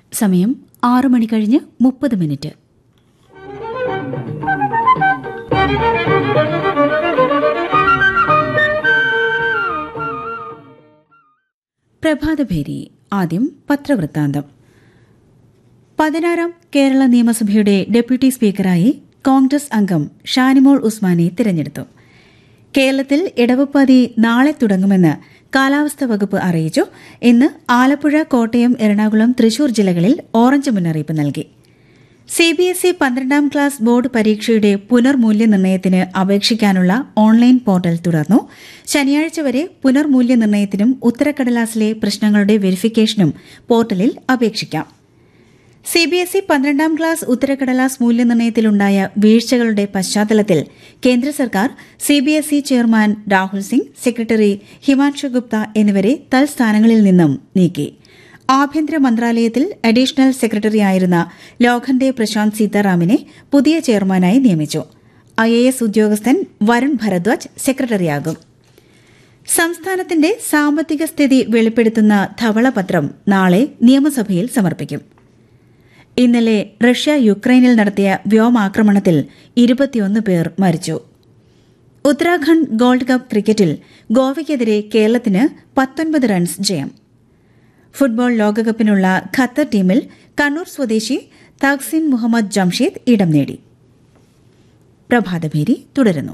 സമയം ആറ് മണി കഴിഞ്ഞ് മുപ്പത് മിനിറ്റ് പ്രഭാതഭേരി ആദ്യം പത്രവൃത്താന്തം പതിനാറാം കേരള നിയമസഭയുടെ ഡെപ്യൂട്ടി സ്പീക്കറായി കോൺഗ്രസ് അംഗം ഷാനിമോൾ ഉസ്മാനെ തിരഞ്ഞെടുത്തു കേരളത്തിൽ ഇടവപ്പാതി നാളെ തുടങ്ങുമെന്ന് കാലാവസ്ഥാ വകുപ്പ് അറിയിച്ചു ഇന്ന് ആലപ്പുഴ കോട്ടയം എറണാകുളം തൃശൂർ ജില്ലകളിൽ ഓറഞ്ച് മുന്നറിയിപ്പ് നൽകി സിബിഎസ്ഇ പന്ത്രണ്ടാം ക്ലാസ് ബോർഡ് പരീക്ഷയുടെ പുനർമൂല്യനിർണ്ണയത്തിന് അപേക്ഷിക്കാനുള്ള ഓൺലൈൻ പോർട്ടൽ തുറന്നു ശനിയാഴ്ച വരെ പുനർമൂല്യനിർണ്ണയത്തിനും ഉത്തരക്കടലാസിലെ പ്രശ്നങ്ങളുടെ വെരിഫിക്കേഷനും പോർട്ടലിൽ അപേക്ഷിക്കാം സിബിഎസ്ഇ പന്ത്രണ്ടാം ക്ലാസ് ഉത്തരക്കടലാസ് മൂല്യനിർണ്ണയത്തിലുണ്ടായ വീഴ്ചകളുടെ പശ്ചാത്തലത്തിൽ കേന്ദ്ര സർക്കാർ CBSE chairman Rahul Singh secretary Himanshu Gupta എന്നിവരെ തൽസ്ഥാനങ്ങളിൽ നിന്നും നീക്കി ആഭ്യന്തര മന്ത്രാലയത്തിൽ അഡീഷണൽ സെക്രട്ടറിയായിരുന്ന ലോഖണ്ഡെ പ്രശാന്ത് സീതാറാമിനെ പുതിയ ചെയർമാനായി നിയമിച്ചു ഐ എ എസ് ഉദ്യോഗസ്ഥൻ വരുൺ ഭരദ്വാജ് സെക്രട്ടറിയാകും സംസ്ഥാനത്തിന്റെ സാമ്പത്തിക സ്ഥിതി വെളിപ്പെടുത്തുന്ന ധവളപത്രം നാളെ നിയമസഭയിൽ സമർപ്പിക്കും ഇന്നലെ റഷ്യ യുക്രൈനിൽ നടത്തിയ വ്യോമാക്രമണത്തിൽ ഇരുപത്തിയൊന്ന് പേർ മരിച്ചു ഉത്തരാഖണ്ഡ് ഗോൾഡ് കപ്പ് ക്രിക്കറ്റിൽ ഗോവയ്ക്കെതിരെ കേരളത്തിന് പത്തൊൻപത് റൺസ് ജയം ഫുട്ബോൾ ലോകകപ്പിനുള്ള ഖത്തർ ടീമിൽ കണ്ണൂർ സ്വദേശി തഹ്സിൻ മുഹമ്മദ് ജംഷീദ് ഇടം നേടി പ്രഭാതഭേരി തുടരുന്നു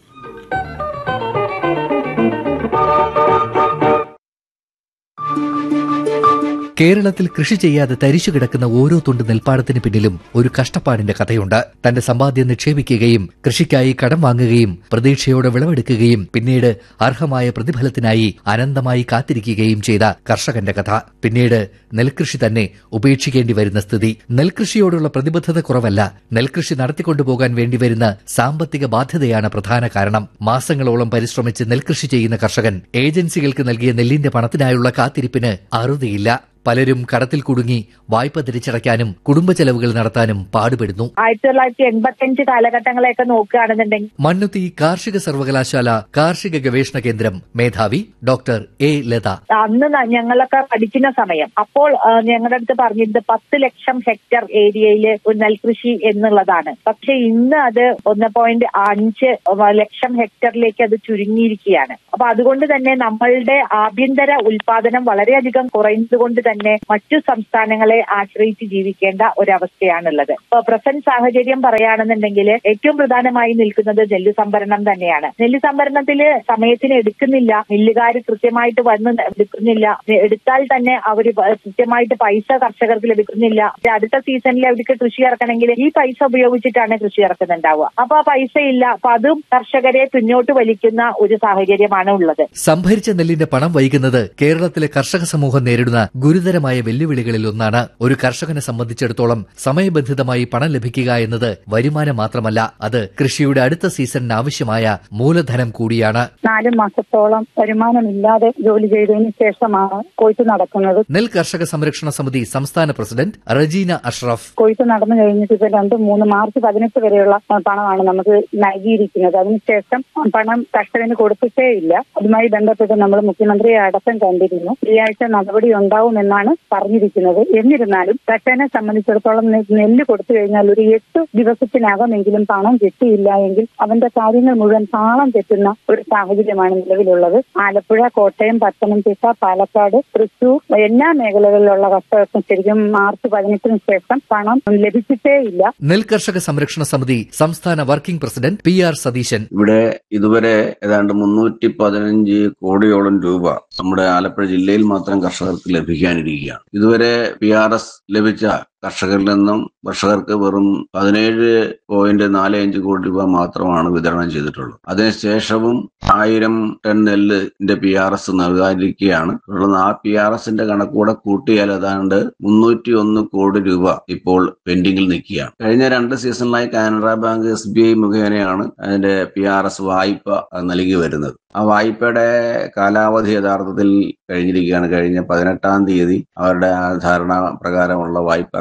കേരളത്തിൽ കൃഷി ചെയ്യാതെ തരിശു കിടക്കുന്ന ഓരോ തുണ്ട് നെൽപ്പാടത്തിന് പിന്നിലും ഒരു കഷ്ടപ്പാടിന്റെ കഥയുണ്ട് തന്റെ സമ്പാദ്യം നിക്ഷേപിക്കുകയും കൃഷിക്കായി കടം വാങ്ങുകയും പ്രതീക്ഷയോടെ വിളവെടുക്കുകയും പിന്നീട് അർഹമായ പ്രതിഫലത്തിനായി അനന്തമായി കാത്തിരിക്കുകയും ചെയ്ത കർഷകന്റെ കഥ പിന്നീട് നെൽകൃഷി തന്നെ ഉപേക്ഷിക്കേണ്ടി വരുന്ന സ്ഥിതി നെൽകൃഷിയോടുള്ള പ്രതിബദ്ധത കുറവല്ല നെൽകൃഷി നടത്തിക്കൊണ്ടുപോകാൻ വേണ്ടിവരുന്ന സാമ്പത്തിക ബാധ്യതയാണ് പ്രധാന കാരണം മാസങ്ങളോളം പരിശ്രമിച്ച് നെൽകൃഷി ചെയ്യുന്ന കർഷകൻ ഏജൻസികൾക്ക് നൽകിയ നെല്ലിന്റെ പണത്തിനായുള്ള കാത്തിരിപ്പിന് അറുതിയില്ല പലരും കടത്തിൽ കുടുങ്ങി വായ്പ തിരിച്ചടയ്ക്കാനും കുടുംബ ചെലവുകൾ നടത്താനും പാടുപെടുന്നു ആയിരത്തി തൊള്ളായിരത്തി എൺപത്തിയഞ്ച് കാലഘട്ടങ്ങളെയൊക്കെ നോക്കുകയാണെന്നുണ്ടെങ്കിൽ മണ്ണുത്തി കാർഷിക സർവകലാശാല കാർഷിക ഗവേഷണ കേന്ദ്രം മേധാവി ഡോക്ടർ എ ലത അന്ന് ന- ഞങ്ങളൊക്കെ പഠിക്കുന്ന സമയം അപ്പോൾ ആ, ഞങ്ങളുടെ അടുത്ത് പറഞ്ഞിരുന്നത് പത്ത് ലക്ഷം ഹെക്ടർ ഏരിയയിൽ ഒരു നെൽകൃഷി എന്നുള്ളതാണ് പക്ഷെ ഇന്ന് അത് ഒന്ന് പോയിന്റ് അഞ്ച് ലക്ഷം ഹെക്ടറിലേക്ക് അത് ചുരുങ്ങിയിരിക്കുകയാണ് അപ്പൊ അതുകൊണ്ട് തന്നെ നമ്മളുടെ ആഭ്യന്തര ഉൽപാദനം വളരെയധികം കുറയുന്നതുകൊണ്ട് തന്നെ മറ്റു സംസ്ഥാനങ്ങളെ ആശ്രയിച്ച് ജീവിക്കേണ്ട ഒരവസ്ഥയാണുള്ളത് ഇപ്പൊ പ്രസന്റ് സാഹചര്യം പറയുകയാണെന്നുണ്ടെങ്കിൽ ഏറ്റവും പ്രധാനമായി നിൽക്കുന്നത് നെല്ല് സംഭരണം തന്നെയാണ് നെല്ല് സംഭരണത്തിൽ സമയത്തിന് എടുക്കുന്നില്ല മില്ലുകാർ കൃത്യമായിട്ട് വന്ന് എടുക്കുന്നില്ല എടുത്താൽ തന്നെ അവർ കൃത്യമായിട്ട് പൈസ കർഷകർക്ക് ലഭിക്കുന്നില്ല ഇത് അടുത്ത സീസണിൽ അവർക്ക് കൃഷി ഇറക്കണമെങ്കിൽ ഈ പൈസ ഉപയോഗിച്ചിട്ടാണ് കൃഷി ഇറക്കുന്നുണ്ടാവുക അപ്പൊ ആ പൈസ ഇല്ല അപ്പൊ അതും കർഷകരെ പിന്നോട്ട് വലിക്കുന്ന ഒരു സാഹചര്യമാണ് ഉള്ളത് സംഭരിച്ച നെല്ലിന്റെ പണം വൈകുന്നത് കേരളത്തിലെ കർഷക സമൂഹം നേരിടുന്ന ഗുരുതരമായ വെല്ലുവിളികളിൽ ഒന്നാണ് ഒരു കർഷകനെ സംബന്ധിച്ചിടത്തോളം സമയബന്ധിതമായി പണം ലഭിക്കുക എന്നത് വരുമാനം മാത്രമല്ല അത് കൃഷിയുടെ അടുത്ത സീസണിന് ആവശ്യമായ മൂലധനം കൂടിയാണ് നാല് മാസത്തോളം വരുമാനമില്ലാതെ ജോലി ചെയ്തതിന് ശേഷമാണ് കൊയ്ത്ത് നടക്കുന്നത് നെൽ കർഷക സംരക്ഷണ സമിതി സംസ്ഥാന പ്രസിഡന്റ് റജീന അഷ്റഫ് കൊയ്ത്ത് നടന്നു കഴിഞ്ഞിട്ട് ഇപ്പൊ രണ്ട് മൂന്ന് മാർച്ച് പതിനെട്ട് വരെയുള്ള ആ, പണമാണ് നമുക്ക് നൽകിയിരിക്കുന്നത് അതിനുശേഷം പണം കർഷകന് കൊടുത്തിട്ടേ ഇല്ല അതുമായി ബന്ധപ്പെട്ട് നമ്മൾ മുഖ്യമന്ത്രിയെ അടക്കം കണ്ടിരുന്നു ഈ ആഴ്ച നടപടി ഉണ്ടാവുമെന്നാണ് പറഞ്ഞിരിക്കുന്നത് എന്നിരുന്നാലും കർഷകനെ സംബന്ധിച്ചിടത്തോളം നെ- നെല്ല് കൊടുത്തു കഴിഞ്ഞാൽ ഒരു എട്ട് ദിവസത്തിനകമെങ്കിലും പണം കിട്ടിയില്ല എങ്കിൽ അവന്റെ കാര്യങ്ങൾ മുഴുവൻ താളം തെറ്റുന്ന ഒരു സാഹചര്യമാണ് നിലവിലുള്ളത് ആലപ്പുഴ കോട്ടയം പത്തനംതിട്ട പാലക്കാട് തൃശൂർ എല്ലാ മേഖലകളിലുള്ള കർഷകർക്കും ശരിക്കും മാർച്ച് പതിനെട്ടിന് ശേഷം പണം ലഭിച്ചിട്ടേ ഇല്ല നെൽ കർഷക സംരക്ഷണ സമിതി സംസ്ഥാന working president P R Satheesan ഇവിടെ ഇതുവരെ ഏതാണ്ട് മുന്നൂറ്റി പതിനഞ്ച് കോടിയോളം രൂപ നമ്മുടെ ആലപ്പുഴ ജില്ലയിൽ മാത്രം കർഷകർക്ക് ലഭിക്കാനിരിക്കുകയാണ് ഇതുവരെ പി ആർ എസ് ലഭിച്ച കർഷകരിൽ നിന്നും കർഷകർക്ക് വെറും പതിനേഴ് പോയിന്റ് നാല് അഞ്ച് കോടി രൂപ മാത്രമാണ് വിതരണം ചെയ്തിട്ടുള്ളത് അതിനുശേഷവും ആയിരം ടൺ നെല്ലിന്റെ പി ആർ എസ് നൽകാനിരിക്കുകയാണ് തുടർന്ന് ആ പി ആർ എസിന്റെ കണക്കൂടെ കൂട്ടിയാൽ ഏതാണ്ട് മുന്നൂറ്റി ഒന്ന് കോടി രൂപ ഇപ്പോൾ പെൻഡിങ്ങിൽ നിൽക്കുകയാണ് കഴിഞ്ഞ രണ്ട് സീസണിലായി Canara bank S B I മുഖേനയാണ് അതിന്റെ പി ആർ എസ് വായ്പ നൽകി വരുന്നത് ആ വായ്പയുടെ കാലാവധി യഥാർത്ഥത്തിൽ കഴിഞ്ഞിരിക്കുകയാണ് കഴിഞ്ഞ പതിനെട്ടാം തീയതി അവരുടെ ആ ധാരണ പ്രകാരമുള്ള വായ്പാ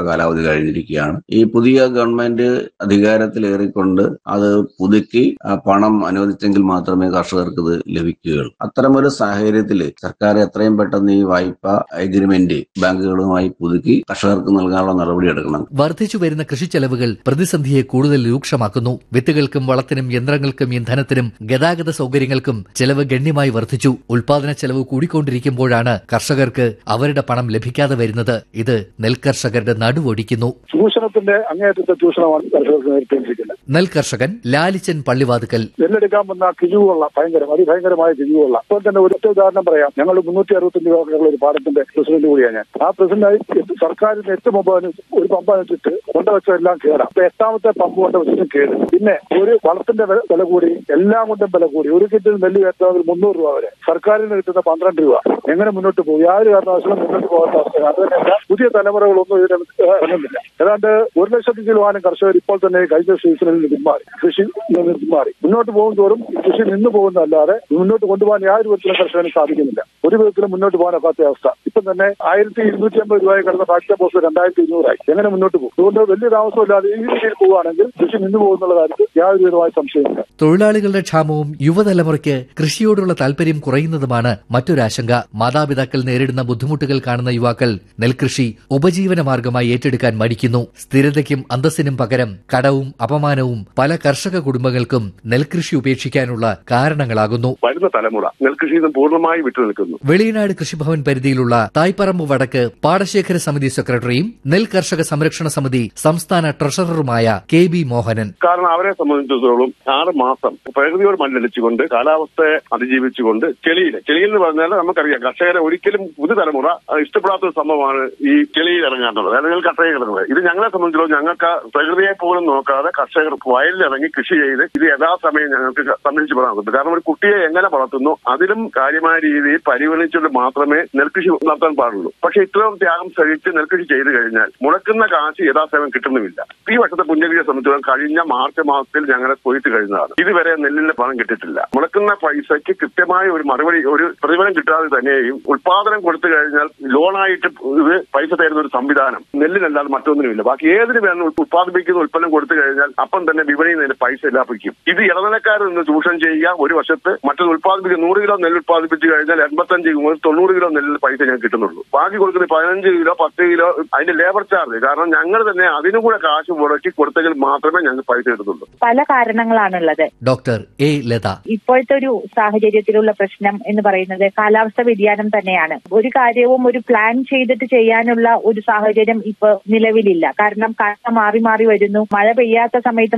കാലാവധി കഴിഞ്ഞിരിക്കുകയാണ് ഈ പുതിയ ഗവൺമെന്റ് അധികാരത്തിലേറിക്കൊണ്ട് അത് പുതുക്കി ആ പണം അനുവദിച്ചെങ്കിൽ മാത്രമേ കർഷകർക്ക് ഇത് ലഭിക്കുകയുള്ളൂ അത്തരമൊരു സാഹചര്യത്തിൽ സർക്കാർ എത്രയും പെട്ടെന്ന് ഈ വായ്പ എഗ്രിമെന്റ് ബാങ്കുകളുമായി പുതുക്കി കർഷകർക്ക് നൽകാനുള്ള നടപടി എടുക്കണം വർദ്ധിച്ചു വരുന്ന കൃഷിച്ചെലവുകൾ പ്രതിസന്ധിയെ കൂടുതൽ രൂക്ഷമാക്കുന്നു വിത്തുകൾക്കും വളത്തിനും യന്ത്രങ്ങൾക്കും ഇന്ധനത്തിനും ഗതാഗത സൗകര്യങ്ങൾക്കും ചെലവ് ഗണ്യമായി വർദ്ധിച്ചു ഉൽപാദന ചെലവ് കൂടിക്കൊണ്ടിരിക്കുമ്പോഴാണ് കർഷകർക്ക് അവരുടെ പണം ലഭിക്കാതെ വരുന്നത് ഇത് നെൽകർഷകരുടെ നടുവൊടിക്കുന്നു ചൂഷണത്തിന്റെ അങ്ങേയറ്റത്തെ ചൂഷണമാണ് കർഷകർക്ക് നേരിട്ടുകൊണ്ടിരിക്കുന്നത് നെൽകർഷകൻ ലാലിച്ചൻ പള്ളിവാതുക്കൽ നെല്ലെടുക്കാൻ വന്ന കിഴിവുള്ള ഭയങ്കരം അതിഭയങ്കരമായ കിഴിവുള്ള ഇപ്പോൾ തന്നെ ഒരു ഒറ്റ ഉദാഹരണം പറയാം ഞങ്ങൾ മുന്നൂറ്റി അറുപത്തഞ്ച് രൂപയുള്ള ഒരു പാടത്തിന്റെ പ്രസിഡന്റ് കൂടിയാണ് ഞാൻ ആ പ്രസിഡന്റായി സർക്കാരിന് എട്ട് പമ്പ് ഒരു പമ്പ് വെച്ചിട്ട് കൊണ്ടുവച്ചതെല്ലാം കേടാം അപ്പൊ എട്ടാമത്തെ പമ്പ് കൊണ്ട് വെച്ചിട്ട് കേട് പിന്നെ ഒരു വളത്തിന്റെ വില വില കൂടി എല്ലാം കൊണ്ടും വില കൂടി ഒരു കിറ്റിൽ നെല്ല് കയറ്റണമെങ്കിൽ മുന്നൂറ് രൂപ വരെ സർക്കാരിന് കിട്ടുന്ന പന്ത്രണ്ട് രൂപ എങ്ങനെ മുന്നോട്ട് പോകും യാതൊരു കാരണവശാലും മുന്നോട്ട് പോകാത്ത അവസ്ഥയാണ് അത് തന്നെയല്ല പുതിയ തലമുറകളൊന്നും ഇതിന് ഇറങ്ങുന്നില്ല ഏതാണ്ട് ഒരു ലക്ഷത്തി ചിലവാനും കർഷകർ ഇപ്പോൾ തന്നെ കഴിഞ്ഞ സീസണിൽ നിന്ന് പിന്മാറി കൃഷി നിന്ന് പിന്മാറി മുന്നോട്ട് പോകും തോറും കൃഷി നിന്ന് പോകുന്നതല്ലാതെ മുന്നോട്ട് കൊണ്ടുപോകാൻ യാതൊരു വിധത്തിലും കർഷകന് സാധിക്കുന്നില്ല ഒരു വിധത്തിലും മുന്നോട്ട് പോകാനൊക്കാത്ത അവസ്ഥ ഇപ്പം തന്നെ ആയിരത്തി ഇരുന്നൂറ്റി അമ്പത് രൂപയെ കിടന്ന ഫാക്ടറി പോസ്റ്റ് രണ്ടായിരത്തി ഇരുന്നൂറായി എങ്ങനെ മുന്നോട്ട് പോകും അതുകൊണ്ട് വലിയ താമസമില്ലാതെ ഈ രീതിയിൽ പോവുകയാണെങ്കിൽ കൃഷി നിന്ന് പോകുന്നുള്ള കാര്യത്തിൽ യാതൊരു വിധമായ സംശയമില്ല തൊഴിലാളികളുടെ ക്ഷാമവും യുവതലമുറയ്ക്ക് കൃഷിയോടുള്ള താൽപര്യം കുറയുന്നതുമാണ് മറ്റൊരാശങ്ക മാതാപിതാക്കൾ നേരിടുന്ന ബുദ്ധിമുട്ടുകൾ കാണുന്ന യുവാക്കൾ നെൽകൃഷി ഉപജീവന മാർഗമായി ഏറ്റെടുക്കാൻ മടിക്കുന്നു സ്ഥിരതയ്ക്കും അന്തസ്സിനും പകരം കടവും അപമാനവും പല കർഷക കുടുംബങ്ങൾക്കും നെൽകൃഷി ഉപേക്ഷിക്കാനുള്ള കാരണങ്ങളാകുന്നു വരുന്ന തലമുറ നെൽകൃഷിയിൽ നിന്ന് പൂർണ്ണമായി വിട്ടുനിൽക്കുന്നു വെളിയനാട് കൃഷിഭവൻ പരിധിയിലുള്ള തായ്പറമ്പ് വടക്ക് പാടശേഖര സമിതി സെക്രട്ടറിയും നെൽ കർഷക സംരക്ഷണ സമിതി സംസ്ഥാന ട്രഷററുമായ കെ ബി മോഹനൻ കാരണം അവരെ സംബന്ധിച്ചിടത്തോളം ആറ് മാസം പ്രകൃതിയോട് മല്ലടിച്ചുകൊണ്ട് കാലാവസ്ഥയെ അതിജീവിച്ചുകൊണ്ട് ചെളിയിൽ ചെളിയിൽ എന്ന് പറഞ്ഞാൽ നമുക്കറിയാം കർഷകരെ ഒരിക്കലും പുതുതലമുറ ഇഷ്ടപ്പെടാത്ത ഒരു സംഭവമാണ് ഈ ചെളിയിൽ ഇറങ്ങാന്നുള്ളത് അല്ലെങ്കിൽ കട്ടയിൽ ഇറങ്ങുന്നത് ഇത് ഞങ്ങളെ സംബന്ധിച്ചിടത്തോളം ഞങ്ങൾക്ക് പ്രകൃതിയെ പോലും നോക്കാതെ കർഷകർ വയലിലിറങ്ങി കൃഷി ചെയ്ത് ഇത് യഥാസമയം ഞങ്ങൾക്ക് സംരക്ഷിച്ച് പറയാൻ പറ്റും കാരണം ഒരു കുട്ടിയെ എങ്ങനെ വളർത്തുന്നു അതിലും കാര്യമായ രീതിയിൽ പരിഗണിച്ചുകൊണ്ട് മാത്രമേ നെൽകൃഷി നടത്താൻ പാടുള്ളൂ പക്ഷെ ഇത്രയും ത്യാഗം സഹിച്ച് നെൽകൃഷി ചെയ്തു കഴിഞ്ഞാൽ മുടക്കുന്ന കാശ് യഥാസമയം കിട്ടുന്നുമില്ല ഈ വർഷത്തെ പുണ്യകൃഷിയെ സംബന്ധിച്ചിടത്തോളം കഴിഞ്ഞ മാർച്ച് മാസത്തിൽ ഞങ്ങളെ കൊയ്ത്ത് കഴിഞ്ഞതാണ് ഇതുവരെ നെല്ലിന്റെ പണം കിട്ടിയിട്ടില്ല മുടക്കുന്ന പൈസയ്ക്ക് കൃത്യമായ ഒരു മറുപടി ഒരു പ്രതിഫലം കിട്ടാതെ തന്നെയും ഉൽപാദനം കൊടുത്തു കഴിഞ്ഞാൽ ലോണായിട്ട് ഇത് പൈസ തരുന്ന ഒരു സംവിധാനം നെല്ലിനല്ലാതെ മറ്റൊന്നിനുമില്ല ബാക്കി ഏതിന് വേണം ഉൽപ്പാദിപ്പിക്കുന്ന ഉൽപ്പന്നം കൊടുത്തു കഴിഞ്ഞാൽ അപ്പം തന്നെ വിപണിയിൽ നിന്ന് പൈസ ലാഭിക്കും ഇത് ഇടനിലക്കാരിൽ നിന്ന് ചൂഷണം ചെയ്യുക ഒരു വർഷത്ത് മറ്റൊരു ഉൽപ്പാദിപ്പിക്കുന്ന നൂറ് കിലോ നെല്ല് ഉൽപ്പാദിപ്പിച്ചു കഴിഞ്ഞാൽ എൺപത്തഞ്ച് മുതൽ തൊണ്ണൂറ് കിലോ നെല്ലിന് പൈസ ഞങ്ങൾക്ക് കിട്ടുന്നുള്ളൂ ബാക്കി കൊടുക്കുന്ന പതിനഞ്ച് കിലോ പത്ത് കിലോ അതിന്റെ ലേബർ ചാർജ് കാരണം ഞങ്ങൾ തന്നെ അതിനും കൂടെ കാശ് മുടക്കി കൊടുത്തെങ്കിൽ മാത്രമേ ഞങ്ങൾക്ക് പൈസ കിട്ടുന്നുള്ളൂ പല കാരണങ്ങളാണുള്ളത് ഡോക്ടർ എ ലത ഇപ്പോഴത്തെ ഒരു സാഹചര്യത്തിലുള്ള പ്രശ്നം എന്ന് പറയുന്നത് കാലാവസ്ഥ വ്യതിയാനം തന്നെയാണ് ഒരു കാര്യവും ഒരു പ്ലാൻ ചെയ്തിട്ട് ചെയ്യാനുള്ള ഒരു സാഹചര്യം ഇപ്പൊ നിലവിലില്ല കാരണം കാലം മാറി മാറി വരുന്നു മഴ പെയ്യാത്ത സമയത്ത്